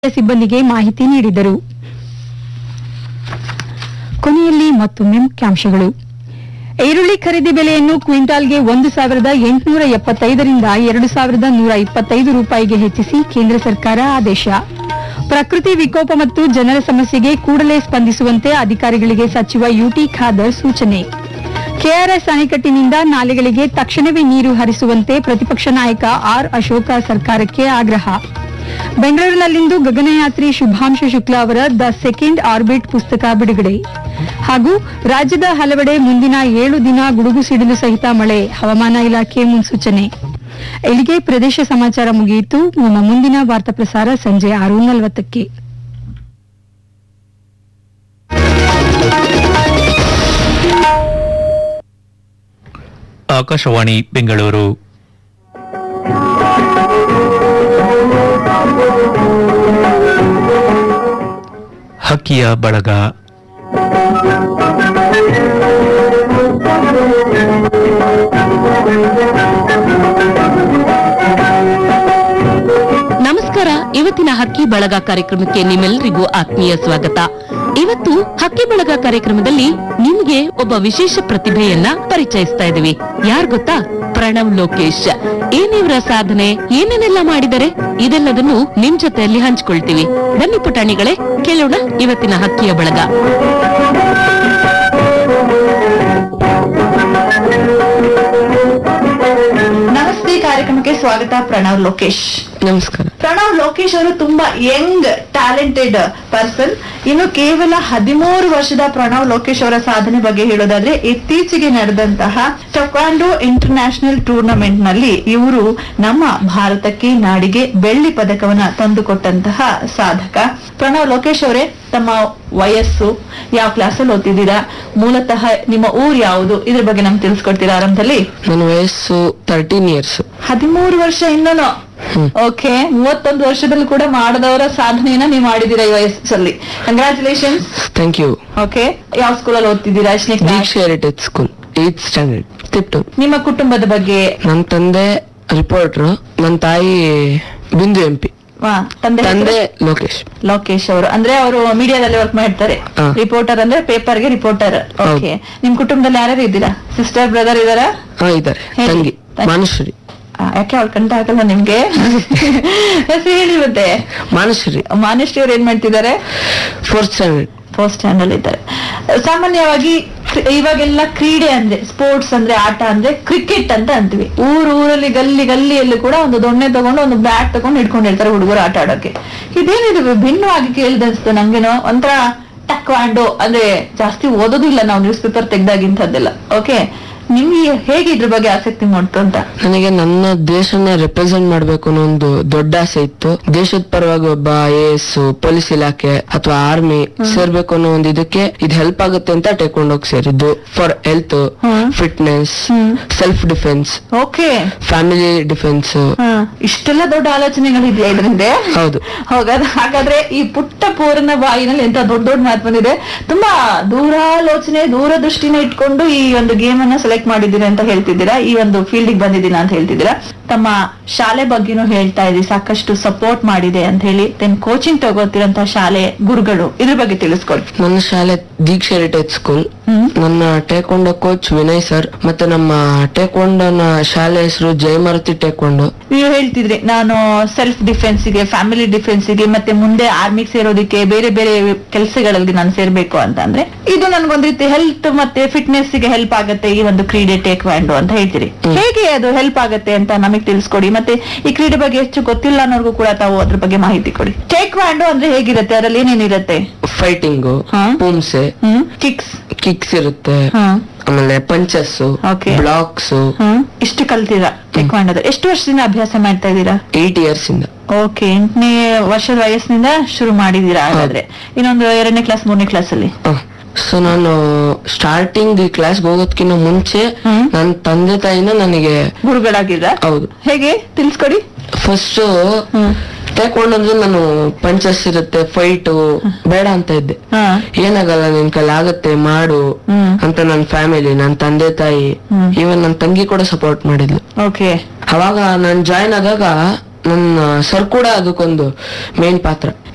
ಸಿಬ್ಬಂದಿಗೆ ಮಾಹಿತಿ ನೀಡಿದರು ಕೊನೆಯಲ್ಲಿ ಮತ್ತೊಮ್ಮೆ ಮುಖ್ಯಾಂಶಗಳು ಈರುಳ್ಳಿ ಖರೀದಿ ಬೆಲೆಯನ್ನು ಕ್ವಿಂಟಾಲ್ಗೆ ಒಂದು ಸಾವಿರದ ಎಂಟುನೂರ ಎಪ್ಪತ್ತೈದರಿಂದ ಎರಡು ಸಾವಿರದ ನೂರ ಇಪ್ಪತ್ತೈದು ರೂಪಾಯಿಗೆ ಹೆಚ್ಚಿಸಿ ಕೇಂದ್ರ ಸರ್ಕಾರ ಆದೇಶ ಪ್ರಕೃತಿ ವಿಕೋಪ ಮತ್ತು ಜನರ ಸಮಸ್ಯೆಗೆ ಕೂಡಲೇ ಸ್ಪಂದಿಸುವಂತೆ ಅಧಿಕಾರಿಗಳಿಗೆ ಸಚಿವ ಯುಟಿ ಖಾದರ್ ಸೂಚನೆ ಕೆಆರ್ಎಸ್ ಅಣೆಕಟ್ಟಿನಿಂದ ನಾಲೆಗಳಿಗೆ ತಕ್ಷಣವೇ ನೀರು ಹರಿಸುವಂತೆ ಪ್ರತಿಪಕ್ಷ ನಾಯಕ ಆರ್ ಅಶೋಕ ಸರ್ಕಾರಕ್ಕೆ ಆಗ್ರಹ ಬೆಂಗಳೂರಿನಲ್ಲಿಂದು ಗಗನಯಾತ್ರಿ ಶುಭಾಂಶು ಶುಕ್ಲಾ ಅವರ ದ ಸೆಕೆಂಡ್ ಆರ್ಬಿಟ್ ಪುಸ್ತಕ ಬಿಡುಗಡೆ ಹಾಗೂ ರಾಜ್ಯದ ಹಲವೆಡೆ ಮುಂದಿನ ಏಳು ದಿನ ಗುಡುಗು ಸಿಡಿಲು ಸಹಿತ ಮಳೆ ಹವಾಮಾನ ಇಲಾಖೆ ಮುನ್ಸೂಚನೆ ಇಲ್ಲಿಗೆ ಪ್ರದೇಶ ಸಮಾಚಾರ ಮುಗಿಯಿತು ನಮ್ಮ ಮುಂದಿನ ವಾರ್ತಾ ಪ್ರಸಾರ ಸಂಜೆ ಆರು ನಲವತ್ತಕ್ಕೆ ಆಕಾಶವಾಣಿ ಬೆಂಗಳೂರು ಹಕ್ಕಿಯ ಬಳಗ ನಮಸ್ಕಾರ ಇವತ್ತಿನ ಹಕ್ಕಿ ಬಳಗ ಕಾರ್ಯಕ್ರಮಕ್ಕೆ ನಿಮ್ಮೆಲ್ಲರಿಗೂ ಆತ್ಮೀಯ ಸ್ವಾಗತ ಇವತ್ತು ಹಕ್ಕಿ ಬಳಗ ಕಾರ್ಯಕ್ರಮದಲ್ಲಿ ನಿಮ್ಗೆ ಒಬ್ಬ ವಿಶೇಷ ಪ್ರತಿಭೆಯನ್ನ ಪರಿಚಯಿಸ್ತಾ ಇದೀವಿ ಯಾರ್ ಗೊತ್ತಾ ಪ್ರಣವ್ ಲೋಕೇಶ್ ಏನಿವ್ರ ಸಾಧನೆ ಏನೇನೆಲ್ಲ ಮಾಡಿದರೆ ಇದೆಲ್ಲದನ್ನು ನಿಮ್ ಜೊತೆಯಲ್ಲಿ ಹಂಚ್ಕೊಳ್ತೀವಿ ಬನ್ನಿ ಪುಟಾಣಿಗಳೇ ಕೇಳೋಣ ಇವತ್ತಿನ ಹಕ್ಕಿಯ ಬಳಗ ನಮಸ್ತೆ ಕಾರ್ಯಕ್ರಮಕ್ಕೆ ಸ್ವಾಗತ ಪ್ರಣವ್ ಲೋಕೇಶ್ ನಮಸ್ಕಾರ ಪ್ರಣವ್ ಲೋಕೇಶ್ ಅವರು ತುಂಬಾ ಯಂಗ್ ಟ್ಯಾಲೆಂಟೆಡ್ ಪರ್ಸನ್ ಇನ್ನು ಕೇವಲ ಹದಿಮೂರು ವರ್ಷದ ಪ್ರಣವ್ ಲೋಕೇಶ್ ಅವರ ಸಾಧನೆ ಬಗ್ಗೆ ಹೇಳೋದಾದ್ರೆ ಇತ್ತೀಚೆಗೆ ನಡೆದಂತಹ ಟೊಕ್ವಾಂಡೋ ಇಂಟರ್ನ್ಯಾಷನಲ್ ಟೂರ್ನಮೆಂಟ್ ನಲ್ಲಿ ಇವರು ನಮ್ಮ ಭಾರತಕ್ಕೆ ನಾಡಿಗೆ ಬೆಳ್ಳಿ ಪದಕವನ್ನ ತಂದುಕೊಟ್ಟಂತಹ ಸಾಧಕ ಪ್ರಣವ್ ಲೋಕೇಶ್ ಅವರೇ ತಮ್ಮ ವಯಸ್ಸು ಯಾವ ಕ್ಲಾಸಲ್ಲಿ ಓದ್ತಿದ್ದೀರಾ ಮೂಲತಃ ನಿಮ್ಮ ಊರ್ ಯಾವುದು ಇದ್ರ ಬಗ್ಗೆ ನಮ್ಗೆ ತಿಳಿಸ್ಕೊಡ್ತೀರಾ ಆರಂಭದಲ್ಲಿ ನನ್ನ ವಯಸ್ಸು ತರ್ಟೀನ್ ಇಯರ್ಸ್ ಹದಿಮೂರು ವರ್ಷ ಇನ್ನೂ ಓಕೆ ಮೂವತ್ತೊಂದು ವರ್ಷದಲ್ಲಿ ಕೂಡ ಮಾಡದವರ ಸಾಧನೆಯನ್ನ ನೀವು ಮಾಡಿದೀರಾ ಈ ವಯಸ್ಸಲ್ಲಿ ಕಂಗ್ರಾಚುಲೇಷನ್ಸ್ ಥ್ಯಾಂಕ್ ಯು ಓಕೆ ಯಾವ ಸ್ಕೂಲಲ್ಲಿ ಓದ್ತಿದ್ದೀರಾ ಎಷ್ಟನೇ class Deeksha heritage school eighth standard Tiptur ನಿಮ್ಮ ಕುಟುಂಬದ ಬಗ್ಗೆ ನನ್ನ ತಂದೆ ರಿಪೋರ್ಟರ್ ನನ್ನ ತಾಯಿ ಬಿಂದು ಎಂ ಪಿ ವಾ, ತಂದೆ ತಂದೆ ಹೆಸರು? ಲೋಕೇಶ್ ಲೋಕೇಶ್ ಅವರು ಅಂದ್ರೆ ಅವರು ಮೀಡಿಯಾದಲ್ಲಿ ವರ್ಕ್ ಮಾಡ್ತಾರೆ ಹಾ. ರಿಪೋರ್ಟರ್ ಅಂದ್ರೆ ಪೇಪರ್ಗೆ ರಿಪೋರ್ಟರ್ ಹೌದು. ಓಕೆ ನಿಮ್ ಕುಟುಂಬದಲ್ಲಿ ಯಾರ್ಯಾರು ಇದ್ದೀರಾ ಸಿಸ್ಟರ್ ಬ್ರದರ್ ಇದಾರಾ ಹಾ ಇದ್ದಾರೆ ಹೇಳಿ. ತಂಗಿ ತಂಗಿ. ಮಾನುಶ್ರೀ ಆ, ಯಾಕೆ ಅವ್ಳು ಕಂಡ ಆಗಲ್ಲ ನಿಮ್ಗೆ ಹೆಸರು ಹೇಳಿ ಮತ್ತೆ ಮಾನುಶ್ರೀ ಮಾನುಶ್ರೀ ಅವ್ರು ಏನ್ ಮಾಡ್ತಿದ್ದಾರೆ ಫೋರ್ತ್ ಸ್ಟ್ಯಾಂಡರ್ಡ್ ಫಸ್ಟ್ ಸ್ಟ್ಯಾಂಡರ್ಡ್ ಇದ್ದಾರೆ ಸಾಮಾನ್ಯವಾಗಿ ಕ್ರಿ- ಇವಾಗೆಲ್ಲ ಕ್ರೀಡೆ ಅಂದ್ರೆ ಸ್ಪೋರ್ಟ್ಸ್ ಅಂದ್ರೆ ಆಟ ಅಂದ್ರೆ ಕ್ರಿಕೆಟ್ ಅಂತ ಅಂತೀವಿ ಊರ್ ಊರಲ್ಲಿ ಗಲ್ಲಿ ಗಲ್ಲಿಯಲ್ಲೂ ಕೂಡ ಒಂದು ದೊಣ್ಣೆ ತಗೊಂಡು ಒಂದು ಬ್ಯಾಟ್ ತಗೊಂಡು ಹಿಡ್ಕೊಂಡಿರ್ತಾರೆ ಹುಡುಗರು ಆಟ ಆಡೋಕೆ ಇದೇನಿದು ವಿಭಿನ್ನವಾಗಿ ಕೇಳಿದನ್ಸ್ತು ನಂಗೇನೋ ಒಂಥರ ಟಕ್ವಾಂಡೋ ಅಂದ್ರೆ ಜಾಸ್ತಿ ಓದೋದಿಲ್ಲ ನಾವು ನ್ಯೂಸ್ ಪೇಪರ್ ತೆಗ್ದಾಗಿಂಥದ್ದೆಲ್ಲ ಓಕೆ ನಿಮ್ಗೆ ಹೇಗೆ ಇದ್ರ ಬಗ್ಗೆ ಆಸಕ್ತಿ ಮಾಡ್ತು ಅಂತ ನನಗೆ ನನ್ನ ದೇಶನ ರೆಪ್ರೆಸೆಂಟ್ ಮಾಡ್ಬೇಕು ಅನ್ನೋ ಒಂದು ದೊಡ್ಡ ಆಸೆ ಇತ್ತು ದೇಶದ ಪರವಾಗಿ ಒಬ್ಬ ಐ ಎಸ್ ಪೊಲೀಸ್ ಇಲಾಖೆ ಅಥವಾ ಆರ್ಮಿ ಸೇರ್ಬೇಕು ಅನ್ನೋ ಒಂದು ಇದಕ್ಕೆ ಇದು ಹೆಲ್ಪ್ ಆಗುತ್ತೆ ಅಂತ ಟೇಕೊಂಡೋಗಿ ಸೇರಿದ್ದು for health hmm. Fitness self defence okay family defence ಇಷ್ಟೆಲ್ಲ ದೊಡ್ಡ ಆಲೋಚನೆಗಳಿದೆಯಾ ಇದರಿಂದ ಹೌದು ಹೋಗದ ಹಾಗಾದ್ರೆ ಈ ಪುಟ್ಟ ಪೂರನ ಬಾಯಿನಲ್ಲಿ ಎಂತ ದೊಡ್ಡ ದೊಡ್ಡ ಮಾತು ಬಂದಿದೆ ತುಂಬಾ ದೂರಾಲೋಚನೆ ದೂರದೃಷ್ಟಿನ ಇಟ್ಕೊಂಡು ಈ ಒಂದು ಗೇಮ್ ಅನ್ನ ಸೆಲೆಕ್ಟ್ ಮಾಡಿದ್ದೀರಾ ಅಂತ ಹೇಳ್ತಿದ್ದೀರಾ ಈ ಒಂದು ಫೀಲ್ಡ್ ಬಂದಿದ್ದೀರಾ ಅಂತ ಹೇಳ್ತಿದ್ದೀರಾ ತಮ್ಮ ಶಾಲೆ ಬಗ್ಗೆನೂ ಹೇಳ್ತಾ ಇದ್ರಿ ಸಾಕಷ್ಟು ಸಪೋರ್ಟ್ ಮಾಡಿದೆ ಅಂತ ಹೇಳಿ ದೆನ್ ಕೋಚಿಂಗ್ ತಗೋತಿರಂತ ಶಾಲೆ ಗುರುಗಳು ಇದ್ರ ಬಗ್ಗೆ ತಿಳಿಸ್ಕೊಡಿ ನನ್ನ ಶಾಲೆ ದೀಕ್ಷಾ ಹೆರಿಟೇಜ್ ಸ್ಕೂಲ್ ಹ್ಮ್. ನನ್ನ ಟೇಕೊಂಡೋ ಕೋಚ್ ವಿನಯ್ ಸರ್ ಮತ್ತೆ ನಮ್ಮ ಟೇಕೊಂಡನ ಶಾಲೆ ಹೆಸರು ಜಯಮಾರುತಿ ಟೇಕೊಂಡು ನೀವು ಹೇಳ್ತಿದ್ರಿ ನಾನು ಸೆಲ್ಫ್ ಡಿಫೆನ್ಸ್ಗೆ ಫ್ಯಾಮಿಲಿ ಡಿಫೆನ್ಸ್ಗೆ ಮತ್ತೆ ಮುಂದೆ ಆರ್ಮಿಗೆ ಸೇರೋದಕ್ಕೆ ಬೇರೆ ಬೇರೆ ಕೆಲಸಗಳಲ್ಲಿ ನಾನು ಸೇರ್ಬೇಕು ಅಂತ ಅಂದ್ರೆ ಇದು ನನ್ಗೊಂದ್ ರೀತಿ ಹೆಲ್ತ್ ಮತ್ತೆ ಫಿಟ್ನೆಸ್ ಗೆ ಹೆಲ್ಪ್ ಆಗುತ್ತೆ ಈ ಒಂದು ಕ್ರೀಡೆ ಟೇಕ್ ವ್ಯಾಂಡು ಅಂತ ಹೇಳ್ತೀರಿ ಹೇಗೆ ಅದು ಹೆಲ್ಪ್ ಆಗುತ್ತೆ ಅಂತ ನಮಗೆ ತಿಳಿಸ್ಕೊಡಿ ಮತ್ತೆ ಈ ಕ್ರೀಡೆ ಬಗ್ಗೆ ಹೆಚ್ಚು ಗೊತ್ತಿಲ್ಲ ಅನ್ನೋರ್ಗು ಕೂಡ ತಾವು ಅದ್ರ ಬಗ್ಗೆ ಮಾಹಿತಿ ಕೊಡಿ ಟೇಕ್ ವ್ಯಾಂಡು ಅಂದ್ರೆ ಹೇಗಿರುತ್ತೆ ಅದರಲ್ಲಿ ಏನೇನಿರುತ್ತೆ ಫೈಟಿಂಗು ಹಾ. ಪೂಮ್ಸೆ ಹ್ಮ್ ಕಿಕ್ಸ್ ಕಿಕ್ಸ್ ಇರುತ್ತೆ ಹ್ಮ್ ಆಮೇಲೆ ಪಂಚಸ್ Okay. ಬ್ಲಾಕ್ಸ್ ಹ್ಮ್ ಇಷ್ಟು ಕಲ್ತೀರಾ ಟೇಕ್ ವ್ಯಾಂಡ್ ಎಷ್ಟು ವರ್ಷದಿಂದ ಅಭ್ಯಾಸ ಮಾಡ್ತಾ ಇದ್ದೀರಾ ಏಟ್ ಇಯರ್ಸ್ ಇಂದ ಓಕೆ ಎಂಟನೇ ವರ್ಷದ ವಯಸ್ಸಿನಿಂದ ಶುರು ಮಾಡಿದೀರಾ ಹಾಗಾದ್ರೆ ಇನ್ನೊಂದು ಎರಡನೇ ಕ್ಲಾಸ್ ಮೂರನೇ ಕ್ಲಾಸ್ ಅಲ್ಲಿ ಸೊ ನಾನು ಸ್ಟಾರ್ಟಿಂಗ್ ಈ ಕ್ಲಾಸ್ಗೆ ಹೋಗೋದ್ಕಿಂತ ಮುಂಚೆ ಹ್ಮ್. ನನ್ನ ತಂದೆ ತಾಯಿನ ನನಗೆ ಗುರುಗಳಾಗಿದ್ರ ಹೌದು ಹೇಗೆ ತಿಳಿಸ್ಕೊಡಿ ಫಸ್ಟ್ ಹ್ಮ್ ಟೇಕೊಂಡ್ರೆ ನಾನು ಪಂಚಸ್ ಇರುತ್ತೆ ಫೈಟು ಬೇಡ ಅಂತ ಇದ್ದೆ ಹಾ ಏನಾಗಲ್ಲ ನಿನ್ ಕೈಲಿ ಆಗತ್ತೆ ಮಾಡು ಹ್ಮ್. ಅಂತ ನನ್ನ ಫ್ಯಾಮಿಲಿ ನನ್ನ ತಂದೆ ತಾಯಿ ಹ್ಮ್. ಈವನ್ ನನ್ನ ತಂಗಿ ಕೂಡ ಸಪೋರ್ಟ್ ಮಾಡಿದ್ಲು ಓಕೆ ಅವಾಗ ನಾನು ಜಾಯ್ನ್ ಆದಾಗ ನನ್ನ ಸರ್ ಕೂಡ ಅದಕ್ಕೊಂದು ಮೇನ್ ಪಾತ್ರ